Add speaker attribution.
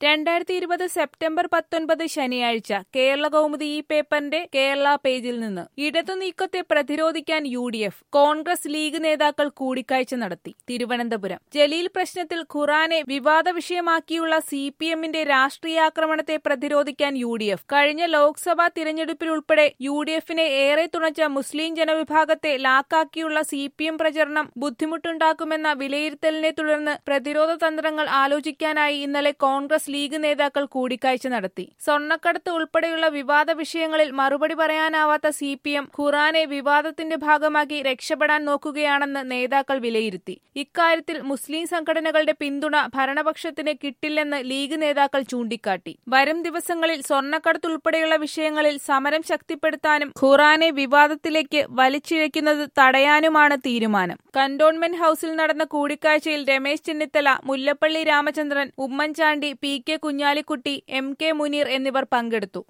Speaker 1: രണ്ടായിരത്തി ഇരുപത് സെപ്റ്റംബർ പത്തൊൻപത് ശനിയാഴ്ച കേരള കൗമുദി ഈ പേപ്പറിന്റെ കേരള പേജിൽ നിന്ന് ഇടതു നീക്കത്തെ പ്രതിരോധിക്കാൻ U D F Congress League നേതാക്കൾ കൂടിക്കാഴ്ച നടത്തി തിരുവനന്തപുരം ജലീൽ പ്രശ്നത്തിൽ ഖുറാനെ വിവാദ വിഷയമാക്കിയുള്ള സി പി എമ്മിന്റെ രാഷ്ട്രീയാക്രമണത്തെ പ്രതിരോധിക്കാൻ യു ഡി എഫ് കഴിഞ്ഞ ലോക്സഭാ തിരഞ്ഞെടുപ്പിലുൾപ്പെടെ യു ഡി എഫിനെ ഏറെ തുണച്ച മുസ്ലിം ജനവിഭാഗത്തെ ലാക്കാക്കിയുള്ള സി പി എം പ്രചരണം ബുദ്ധിമുട്ടുണ്ടാക്കുമെന്ന വിലയിരുത്തലിനെ തുടർന്ന് പ്രതിരോധ തന്ത്രങ്ങൾ ആലോചിക്കാനായി ഇന്നലെ കോൺഗ്രസ് ലീഗ് നേതാക്കൾ കൂടിക്കാഴ്ച നടത്തി സ്വർണ്ണക്കടത്ത് ഉൾപ്പെടെയുള്ള വിവാദ വിഷയങ്ങളിൽ മറുപടി പറയാനാവാത്ത സി പി എം ഖുറാനെ വിവാദത്തിന്റെ ഭാഗമാക്കി രക്ഷപ്പെടാൻ നോക്കുകയാണെന്ന് നേതാക്കൾ വിലയിരുത്തി ഇക്കാര്യത്തിൽ മുസ്ലിം സംഘടനകളുടെ പിന്തുണ ഭരണപക്ഷത്തിന് കിട്ടില്ലെന്ന് ലീഗ് നേതാക്കൾ ചൂണ്ടിക്കാട്ടി വരും ദിവസങ്ങളിൽ സ്വർണ്ണക്കടത്ത് ഉൾപ്പെടെയുള്ള വിഷയങ്ങളിൽ സമരം ശക്തിപ്പെടുത്താനും ഖുറാനെ വിവാദത്തിലേക്ക് വലിച്ചിഴയ്ക്കുന്നത് തടയാനുമാണ് തീരുമാനം കന്റോൺമെന്റ് ഹൌസിൽ നടന്ന കൂടിക്കാഴ്ചയിൽ Ramesh Chennithala Mullappally Ramachandran Oommen Chandy P K Kunhalikutty M K Muneer എന്നിവർ പങ്കെടുത്തു